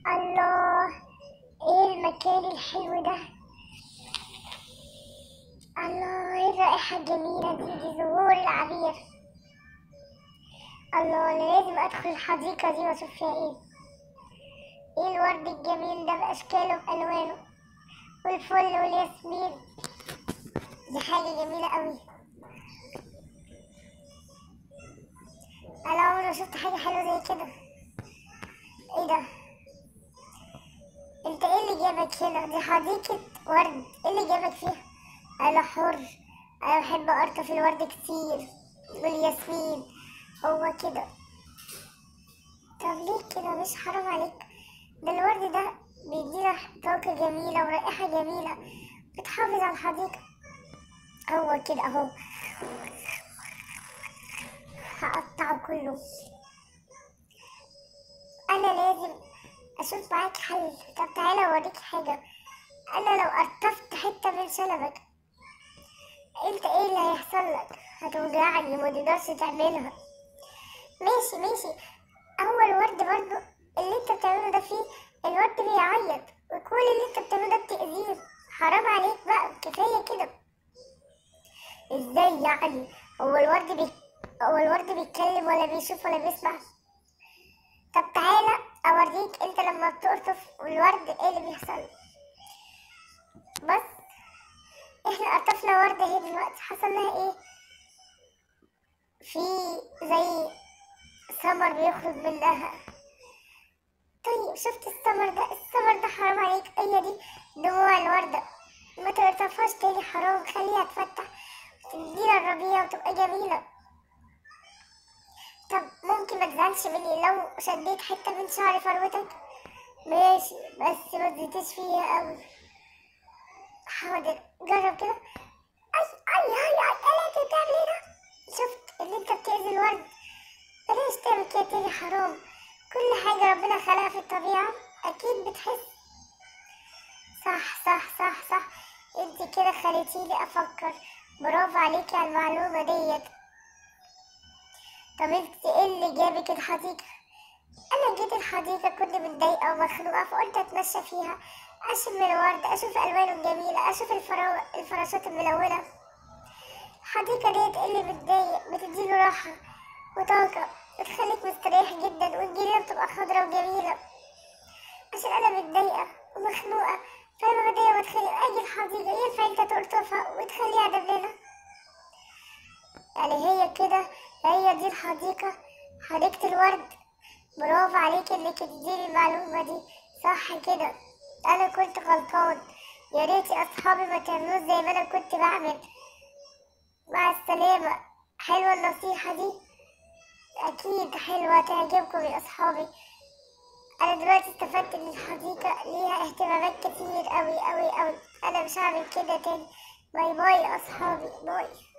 الله ايه المكان الحلو ده الله ايه الرائحة الجميلة دي دي زهور العبير الله انا لازم ادخل الحديقة دي واشوف فيها ايه ايه الورد الجميل ده باشكاله بالوانه والفل والياسمين دي حاجة جميلة قوي انا عمري ما شفت حاجة حلوة زي كده ايه ده انت ايه اللي جابك هنا دي حديقة ورد ايه اللي جابك فيها انا حر انا بحب ارطف الورد كتير والياسمين هو كده طب ليه كده مش حرام عليك ده الورد ده بيدينا طاقة جميلة ورائحة جميلة بتحافظ على الحديقة هو كده اهو هقطعه كله انا لازم اشوف معاك حل طب تعالى اوريك حاجة انا لو قطفت حتة من شنبك انت ايه اللي هيحصل لك هتوجعني ما تقدرش تعملها ماشي ماشي هو الورد برضو اللي انت بتعمله ده فيه الورد بيعيط وكل اللي انت بتعمله ده بتأذيه حرام عليك بقى كفاية كده ازاي يعني هو الورد بي... هو الورد بيتكلم ولا بيشوف ولا بيسمع طب تعالى اوريك انت لما بتقطف والورد ايه اللي بيحصل بس احنا قطفنا وردة اهي دلوقتي حصل لها ايه في زي ثمر بيخرج منها طيب شفت الثمر ده الثمر ده حرام عليك هي دي دموع الوردة ما تقطفهاش تاني حرام خليها تفتح تدينا الربيع وتبقى جميلة طب ممكن ما تزعلش مني لو شديت حتة من شعر فروتك ماشي بس ما تزيدش فيها قوي حاضر جرب كده اي اي اي اي ايه انت بتعمل ايه ده شفت اللي انت بتأذي الورد بلاش تعمل كده تاني حرام كل حاجة ربنا خلقها في الطبيعة أكيد بتحس صح صح صح صح انت كده خليتيني أفكر برافو عليكي على المعلومة ديت طب انت ايه اللي جابك الحديقة انا جيت الحديقة كنت متضايقة ومخنوقة فقلت اتمشى فيها اشم الورد اشوف الوانه الجميلة اشوف الفرو... الفراشات الملونة الحديقة ديت اللي متضايق بتديله راحة وطاقة بتخليك مستريح جدا والجنينة بتبقى خضرا وجميلة عشان انا متضايقة ومخنوقة فلما بتضايق واتخانق اجي الحديقة ينفع انت تلطفها وتخليها دبلانة يعني هي كده هي دي الحديقة حديقة الورد برافو عليك انك تديني المعلومة دي صح كده انا كنت غلطان يا ريت اصحابي ما كانوش زي ما انا كنت بعمل مع السلامة حلوة النصيحة دي اكيد حلوة تعجبكم يا اصحابي انا دلوقتي استفدت ان الحديقة ليها اهتمامات كتير اوي اوي اوي انا مش هعمل كده تاني باي باي يا اصحابي باي